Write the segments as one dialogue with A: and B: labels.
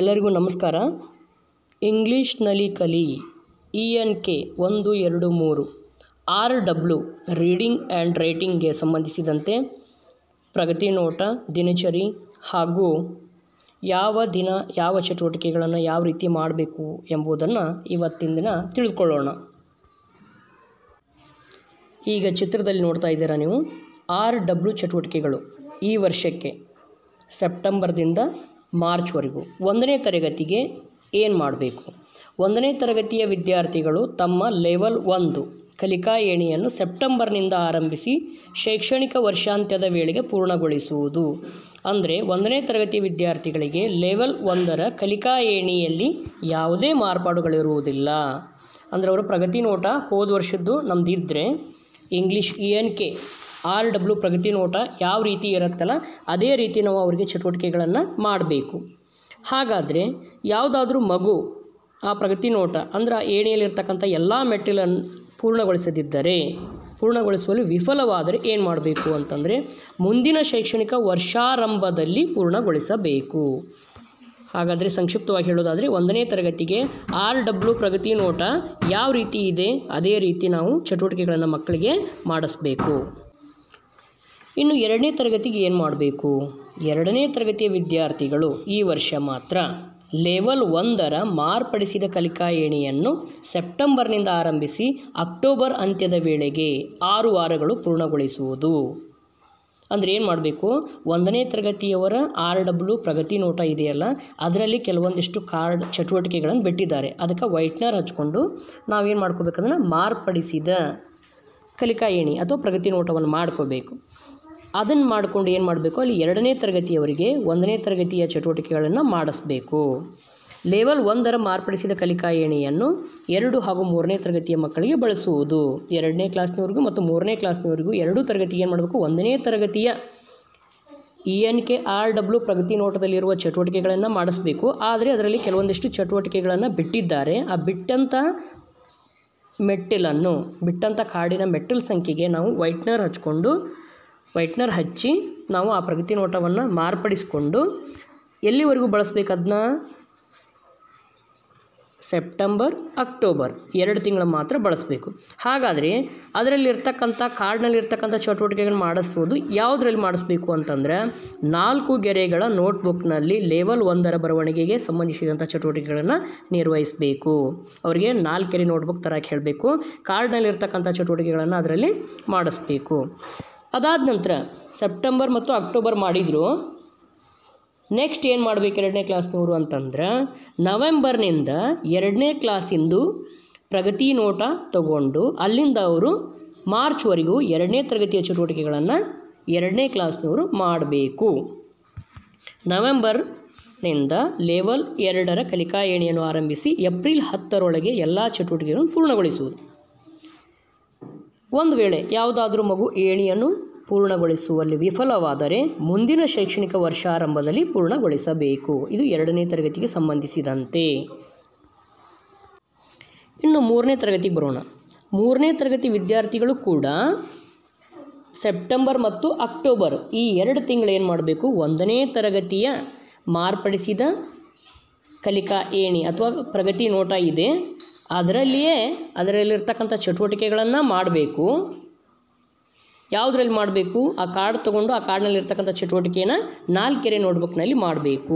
A: ಎಲ್ಲರಿಗೂ ನಮಸ್ಕಾರ ಇಂಗ್ಲೀಷ್ನಲ್ಲಿ ಕಲಿ ಇ ಎನ್ ಕೆ ಒಂದು ಎರಡು ಮೂರು ಆರ್ ಡಬ್ಲ್ಯೂ ರೀಡಿಂಗ್ ಆ್ಯಂಡ್ ರೈಟಿಂಗ್ಗೆ ಸಂಬಂಧಿಸಿದಂತೆ ಪ್ರಗತಿ ನೋಟ ದಿನಚರಿ ಹಾಗೂ ಯಾವ ದಿನ ಯಾವ ಚಟುವಟಿಕೆಗಳನ್ನು ಯಾವ ರೀತಿ ಮಾಡಬೇಕು ಎಂಬುದನ್ನು ಇವತ್ತಿನ ದಿನ ತಿಳಿದುಕೊಳ್ಳೋಣ ಈಗ ಚಿತ್ರದಲ್ಲಿ ನೋಡ್ತಾ ಇದ್ದೀರಾ ನೀವು ಆರ್ ಡಬ್ಲ್ಯೂ ಚಟುವಟಿಕೆಗಳು ಈ ವರ್ಷಕ್ಕೆ ಸೆಪ್ಟೆಂಬರ್ದಿಂದ ಮಾರ್ಚ್ವರೆಗೂ ಒಂದನೇ ತರಗತಿಗೆ ಏನು ಮಾಡಬೇಕು ಒಂದನೇ ತರಗತಿಯ ವಿದ್ಯಾರ್ಥಿಗಳು ತಮ್ಮ ಲೆವೆಲ್ ಒಂದು ಕಲಿಕಾ ಏಣಿಯನ್ನು ಸೆಪ್ಟೆಂಬರ್ನಿಂದ ಆರಂಭಿಸಿ ಶೈಕ್ಷಣಿಕ ವರ್ಷಾಂತ್ಯದ ವೇಳೆಗೆ ಪೂರ್ಣಗೊಳಿಸುವುದು ಅಂದರೆ ಒಂದನೇ ತರಗತಿ ವಿದ್ಯಾರ್ಥಿಗಳಿಗೆ ಲೆವೆಲ್ ಒಂದರ ಕಲಿಕಾ ಏಣಿಯಲ್ಲಿ ಯಾವುದೇ ಮಾರ್ಪಾಡುಗಳಿರುವುದಿಲ್ಲ ಅಂದರೆ ಅವರ ಪ್ರಗತಿ ನೋಟ ಹೋದ ವರ್ಷದ್ದು ನಮ್ದು ಇದ್ದರೆ English E N K R W ಪ್ರಗತಿ ನೋಟ ಯಾವ ರೀತಿ ಇರುತ್ತಲ್ಲ ಅದೇ ರೀತಿ ನಾವು ಅವರಿಗೆ ಚಟುವಟಿಕೆಗಳನ್ನು ಮಾಡಬೇಕು ಹಾಗಾದರೆ ಯಾವುದಾದ್ರೂ ಮಗು ಆ ಪ್ರಗತಿ ನೋಟ ಅಂದರೆ ಆ ಏಣಿಯಲ್ಲಿರ್ತಕ್ಕಂಥ ಎಲ್ಲ ಮೆಟ್ಟಿಲನ್ನು ಪೂರ್ಣಗೊಳಿಸದಿದ್ದರೆ ಪೂರ್ಣಗೊಳಿಸುವಲ್ಲಿ ವಿಫಲವಾದರೆ ಏನು ಮಾಡಬೇಕು ಅಂತಂದರೆ ಮುಂದಿನ ಶೈಕ್ಷಣಿಕ ವರ್ಷಾರಂಭದಲ್ಲಿ ಪೂರ್ಣಗೊಳಿಸಬೇಕು ಹಾಗಾದರೆ ಸಂಕ್ಷಿಪ್ತವಾಗಿ ಹೇಳೋದಾದರೆ ಒಂದನೇ ತರಗತಿಗೆ ಆರ್ ಡಬ್ಲ್ಯೂ ಪ್ರಗತಿ ನೋಟ ಯಾವ ರೀತಿ ಇದೆ ಅದೇ ರೀತಿ ನಾವು ಚಟುವಟಿಕೆಗಳನ್ನು ಮಕ್ಕಳಿಗೆ ಮಾಡಿಸ್ಬೇಕು ಇನ್ನು ಎರಡನೇ ತರಗತಿಗೆ ಏನು ಮಾಡಬೇಕು ಎರಡನೇ ತರಗತಿಯ ವಿದ್ಯಾರ್ಥಿಗಳು ಈ ವರ್ಷ ಮಾತ್ರ ಲೆವೆಲ್ ಒಂದರ ಮಾರ್ಪಡಿಸಿದ ಕಲಿಕಾ ಏಣಿಯನ್ನು ಸೆಪ್ಟೆಂಬರ್ನಿಂದ ಆರಂಭಿಸಿ ಅಕ್ಟೋಬರ್ ಅಂತ್ಯದ ವೇಳೆಗೆ ಆರು ವಾರಗಳು ಪೂರ್ಣಗೊಳಿಸುವುದು ಅಂದರೆ ಏನು ಮಾಡಬೇಕು ಒಂದನೇ ತರಗತಿಯವರ ಆರ್ ಡಬ್ಲ್ಯೂ ಪ್ರಗತಿ ನೋಟ ಇದೆಯಲ್ಲ ಅದರಲ್ಲಿ ಕೆಲವೊಂದಿಷ್ಟು ಕಾರ್ಡ್ ಚಟುವಟಿಕೆಗಳನ್ನು ಬಿಟ್ಟಿದ್ದಾರೆ ಅದಕ್ಕೆ ವೈಟ್ನರ್ ಹಚ್ಕೊಂಡು ನಾವೇನು ಮಾಡ್ಕೋಬೇಕಂದ್ರೆ ಮಾರ್ಪಡಿಸಿದ ಕಲಿಕಾ ಏಣಿ ಅಥವಾ ಪ್ರಗತಿ ನೋಟವನ್ನು ಮಾಡ್ಕೋಬೇಕು ಅದನ್ನು ಮಾಡಿಕೊಂಡು ಏನು ಮಾಡಬೇಕು ಅಲ್ಲಿ ಎರಡನೇ ತರಗತಿಯವರಿಗೆ ಒಂದನೇ ತರಗತಿಯ ಚಟುವಟಿಕೆಗಳನ್ನು ಮಾಡಿಸ್ಬೇಕು ಲೆವೆಲ್ ಒಂದರ ಮಾರ್ಪಡಿಸಿದ ಕಲಿಕಾ ಏಣಿಯನ್ನು ಎರಡು ಹಾಗೂ ಮೂರನೇ ತರಗತಿಯ ಮಕ್ಕಳಿಗೆ ಬಳಸುವುದು ಎರಡನೇ ಕ್ಲಾಸ್ನವರೆಗೂ ಮತ್ತು ಮೂರನೇ ಕ್ಲಾಸ್ನವರೆಗೂ ಎರಡೂ ತರಗತಿಗೆ ಏನು ಮಾಡಬೇಕು ಒಂದನೇ ತರಗತಿಯ E N K R W ಪ್ರಗತಿ ನೋಟದಲ್ಲಿರುವ ಚಟುವಟಿಕೆಗಳನ್ನು ಮಾಡಿಸ್ಬೇಕು ಆದರೆ ಅದರಲ್ಲಿ ಕೆಲವೊಂದಿಷ್ಟು ಚಟುವಟಿಕೆಗಳನ್ನು ಬಿಟ್ಟಿದ್ದಾರೆ ಆ ಬಿಟ್ಟಂಥ ಮೆಟ್ಟಿಲನ್ನು ಬಿಟ್ಟಂಥ ಕಾರ್ಡಿನ ಮೆಟ್ಟಿಲ್ ಸಂಖ್ಯೆಗೆ ನಾವು ವೈಟ್ನರ್ ಹಚ್ಕೊಂಡು ವೈಟ್ನರ್ ಹಚ್ಚಿ ನಾವು ಆ ಪ್ರಗತಿ ನೋಟವನ್ನು ಮಾರ್ಪಡಿಸಿಕೊಂಡು ಎಲ್ಲಿವರೆಗೂ ಬಳಸ್ಬೇಕು ಅದನ್ನ ಸೆಪ್ಟೆಂಬರ್ ಅಕ್ಟೋಬರ್ ಎರಡು ತಿಂಗಳು ಮಾತ್ರ ಬಳಸಬೇಕು ಹಾಗಾದರೆ ಅದರಲ್ಲಿರ್ತಕ್ಕಂಥ ಕಾರ್ಡ್ನಲ್ಲಿರ್ತಕ್ಕಂಥ ಚಟುವಟಿಕೆಗಳನ್ನ ಮಾಡಿಸೋದು ಯಾವುದರಲ್ಲಿ ಮಾಡಿಸ್ಬೇಕು ಅಂತಂದರೆ ನಾಲ್ಕು ಗೆರೆಗಳ ನೋಟ್ಬುಕ್ನಲ್ಲಿ ಲೆವೆಲ್ ಒಂದರ ಬರವಣಿಗೆಗೆ ಸಂಬಂಧಿಸಿದಂಥ ಚಟುವಟಿಕೆಗಳನ್ನು ನಿರ್ವಹಿಸಬೇಕು ಅವರಿಗೆ ನಾಲ್ಕು ಗೆರೆ ನೋಟ್ಬುಕ್ ತರಕ್ಕೆ ಹೇಳಬೇಕು ಕಾರ್ಡ್ನಲ್ಲಿರ್ತಕ್ಕಂಥ ಚಟುವಟಿಕೆಗಳನ್ನು ಅದರಲ್ಲಿ ಮಾಡಿಸ್ಬೇಕು ಅದಾದ ನಂತರ ಸೆಪ್ಟೆಂಬರ್ ಮತ್ತು ಅಕ್ಟೋಬರ್ ಮಾಡಿದರು ನೆಕ್ಸ್ಟ್ ಏನು ಮಾಡಬೇಕು ಎರಡನೇ ಕ್ಲಾಸ್ನವರು ಅಂತಂದ್ರೆ ನವೆಂಬರ್ನಿಂದ ಎರಡನೇ ಕ್ಲಾಸಿಂದು ಪ್ರಗತಿ ನೋಟ ತಗೊಂಡು ಅಲ್ಲಿಂದ ಅವರು ಮಾರ್ಚ್ವರೆಗೂ ಎರಡನೇ ತರಗತಿಯ ಚಟುವಟಿಕೆಗಳನ್ನು ಎರಡನೇ ಕ್ಲಾಸ್ನವರು ಮಾಡಬೇಕು ನವೆಂಬರ್ನಿಂದ ಲೆವೆಲ್ ಎರಡರ ಕಲಿಕಾ ಏಣಿಯನ್ನು ಆರಂಭಿಸಿ ಏಪ್ರಿಲ್ ಹತ್ತರೊಳಗೆ ಎಲ್ಲ ಚಟುವಟಿಕೆಗಳನ್ನು ಪೂರ್ಣಗೊಳಿಸುವುದು ಒಂದು ವೇಳೆ ಯಾವುದಾದ್ರೂ ಮಗು ಏಣಿಯನ್ನು ಪೂರ್ಣಗೊಳಿಸುವಲ್ಲಿ ವಿಫಲವಾದರೆ ಮುಂದಿನ ಶೈಕ್ಷಣಿಕ ವರ್ಷಾರಂಭದಲ್ಲಿ ಪೂರ್ಣಗೊಳಿಸಬೇಕು ಇದು ಎರಡನೇ ತರಗತಿಗೆ ಸಂಬಂಧಿಸಿದಂತೆ ಇನ್ನು ಮೂರನೇ ತರಗತಿಗೆ ಬರೋಣ ಮೂರನೇ ತರಗತಿ ವಿದ್ಯಾರ್ಥಿಗಳು ಕೂಡ ಸೆಪ್ಟೆಂಬರ್ ಮತ್ತು ಅಕ್ಟೋಬರ್ ಈ ಎರಡು ತಿಂಗಳು ಏನು ಮಾಡಬೇಕು ಒಂದನೇ ತರಗತಿಯ ಮಾರ್ಪಡಿಸಿದ ಕಲಿಕಾ ಏಣಿ ಅಥವಾ ಪ್ರಗತಿ ನೋಟ ಇದೆ ಅದರಲ್ಲಿಯೇ ಅದರಲ್ಲಿರ್ತಕ್ಕಂಥ ಚಟುವಟಿಕೆಗಳನ್ನು ಮಾಡಬೇಕು ಯಾವುದ್ರಲ್ಲಿ ಮಾಡಬೇಕು ಆ ಕಾರ್ಡ್ ತೊಗೊಂಡು ಆ ಕಾರ್ಡ್ನಲ್ಲಿರ್ತಕ್ಕಂಥ ಚಟುವಟಿಕೆಯನ್ನು ನಾಲ್ಕೆರೆ ನೋಟ್ಬುಕ್ನಲ್ಲಿ ಮಾಡಬೇಕು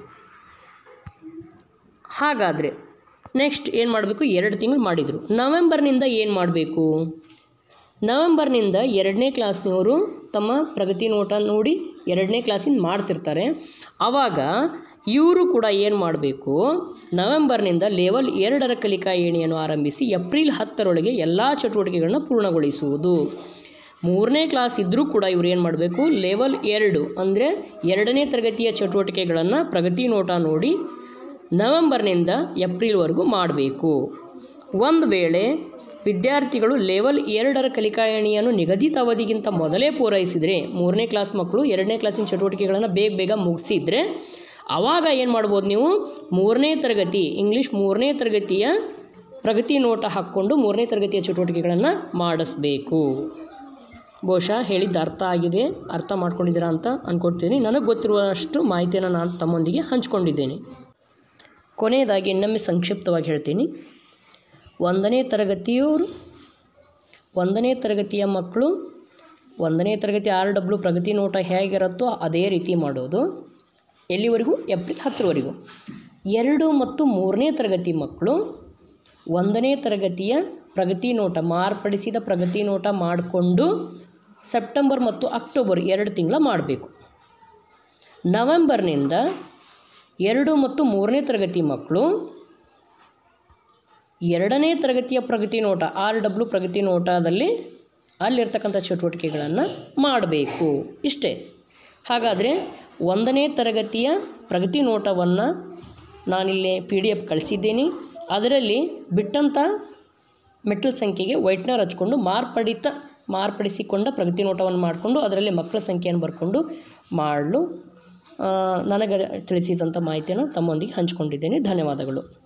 A: ಹಾಗಾದರೆ ನೆಕ್ಸ್ಟ್ ಏನು ಮಾಡಬೇಕು ಎರಡು ತಿಂಗಳು ಮಾಡಿದರು ನವೆಂಬರ್ನಿಂದ ಏನು ಮಾಡಬೇಕು ನವೆಂಬರ್ನಿಂದ ಎರಡನೇ ಕ್ಲಾಸ್ನವರು ತಮ್ಮ ಪ್ರಗತಿ ನೋಟ ನೋಡಿ ಎರಡನೇ ಕ್ಲಾಸಿಂದ ಮಾಡ್ತಿರ್ತಾರೆ ಆವಾಗ ಇವರು ಕೂಡ ಏನು ಮಾಡಬೇಕು ನವೆಂಬರ್ನಿಂದ ಲೆವೆಲ್ ಎರಡರ ಕಲಿಕಾ ಏಣಿಯನ್ನು ಆರಂಭಿಸಿ ಏಪ್ರಿಲ್ ಹತ್ತರೊಳಗೆ ಎಲ್ಲ ಚಟುವಟಿಕೆಗಳನ್ನ ಪೂರ್ಣಗೊಳಿಸುವುದು ಮೂರನೇ ಕ್ಲಾಸ್ ಇದ್ದರೂ ಕೂಡ ಇವರು ಏನು ಮಾಡಬೇಕು ಲೆವೆಲ್ ಎರಡು ಅಂದರೆ ಎರಡನೇ ತರಗತಿಯ ಚಟುವಟಿಕೆಗಳನ್ನು ಪ್ರಗತಿ ನೋಟ ನೋಡಿ ನವೆಂಬರ್ನಿಂದ ಏಪ್ರಿಲ್ವರೆಗೂ ಮಾಡಬೇಕು ಒಂದು ವೇಳೆ ವಿದ್ಯಾರ್ಥಿಗಳು ಲೆವೆಲ್ ಎರಡರ ಕಲಿಕಾ ಏಣಿಯನ್ನು ನಿಗದಿತ ಅವಧಿಗಿಂತ ಮೊದಲೇ ಪೂರೈಸಿದರೆ ಮೂರನೇ ಕ್ಲಾಸ್ ಮಕ್ಕಳು ಎರಡನೇ ಕ್ಲಾಸಿನ ಚಟುವಟಿಕೆಗಳನ್ನು ಬೇಗ ಬೇಗ ಮುಗಿಸಿದರೆ ಆವಾಗ ಏನು ಮಾಡ್ಬೋದು ನೀವು ಮೂರನೇ ತರಗತಿ ಇಂಗ್ಲೀಷ್ ಮೂರನೇ ತರಗತಿಯ ಪ್ರಗತಿ ನೋಟ ಹಾಕ್ಕೊಂಡು ಮೂರನೇ ತರಗತಿಯ ಚಟುವಟಿಕೆಗಳನ್ನು ಮಾಡಿಸ್ಬೇಕು ಬಹುಶಃ ಹೇಳಿದ್ದು ಅರ್ಥ ಆಗಿದೆ ಅರ್ಥ ಮಾಡ್ಕೊಂಡಿದ್ದೀರಾ ಅಂತ ಅಂದ್ಕೊಡ್ತೀನಿ ನನಗೆ ಗೊತ್ತಿರುವಷ್ಟು ಮಾಹಿತಿಯನ್ನು ನಾನು ತಮ್ಮೊಂದಿಗೆ ಹಂಚ್ಕೊಂಡಿದ್ದೇನೆ ಕೊನೆಯದಾಗಿ ಇನ್ನೊಮ್ಮೆ ಸಂಕ್ಷಿಪ್ತವಾಗಿ ಹೇಳ್ತೀನಿ ಒಂದನೇ ತರಗತಿಯವರು ಒಂದನೇ ತರಗತಿಯ ಮಕ್ಕಳು ಒಂದನೇ ತರಗತಿ ಆರ್ ಡಬ್ಲ್ಯೂ ಪ್ರಗತಿ ನೋಟ ಹೇಗಿರುತ್ತೋ ಅದೇ ರೀತಿ ಮಾಡೋದು ಎಲ್ಲಿವರೆಗೂ ಏಪ್ರಿಲ್ ಹತ್ತರವರೆಗೂ ಎರಡು ಮತ್ತು ಮೂರನೇ ತರಗತಿ ಮಕ್ಕಳು ಒಂದನೇ ತರಗತಿಯ ಪ್ರಗತಿ ನೋಟ ಮಾರ್ಪಡಿಸಿದ ಪ್ರಗತಿ ನೋಟ ಮಾಡಿಕೊಂಡು ಸೆಪ್ಟೆಂಬರ್ ಮತ್ತು ಅಕ್ಟೋಬರ್ ಎರಡು ತಿಂಗಳ ಮಾಡಬೇಕು ನವೆಂಬರ್ನಿಂದ ಎರಡು ಮತ್ತು ಮೂರನೇ ತರಗತಿ ಮಕ್ಕಳು ಎರಡನೇ ತರಗತಿಯ ಪ್ರಗತಿ ನೋಟ ಆರ್ ಡಬ್ಲ್ಯೂ ಪ್ರಗತಿ ನೋಟದಲ್ಲಿ ಅಲ್ಲಿರ್ತಕ್ಕಂಥ ಚಟುವಟಿಕೆಗಳನ್ನು ಮಾಡಬೇಕು ಇಷ್ಟೇ ಹಾಗಾದರೆ ಒಂದನೇ ತರಗತಿಯ ಪ್ರಗತಿ ನೋಟವನ್ನು ನಾನಿಲ್ಲಿ ಪಿ ಡಿ ಎಫ್ ಕಳಿಸಿದ್ದೀನಿ ಅದರಲ್ಲಿ ಬಿಟ್ಟಂಥ ಮೆಟ್ಟಲ್ ಸಂಖ್ಯೆಗೆ ವೈಟ್ನರ್ ಹಚ್ಕೊಂಡು ಮಾರ್ಪಡಿತ ಮಾರ್ಪಡಿಸಿಕೊಂಡ ಪ್ರಗತಿ ನೋಟವನ್ನು ಮಾಡಿಕೊಂಡು ಅದರಲ್ಲಿ ಮಕ್ಕಳ ಸಂಖ್ಯೆಯನ್ನು ಬರ್ಕೊಂಡು ಮಾಡಲು ಆ, ನನಗೆ ತಿಳಿಸಿದಂಥ ಮಾಹಿತಿಯನ್ನು ತಮ್ಮೊಂದಿಗೆ ಹಂಚಿಕೊಂಡಿದ್ದೇನೆ ಧನ್ಯವಾದಗಳು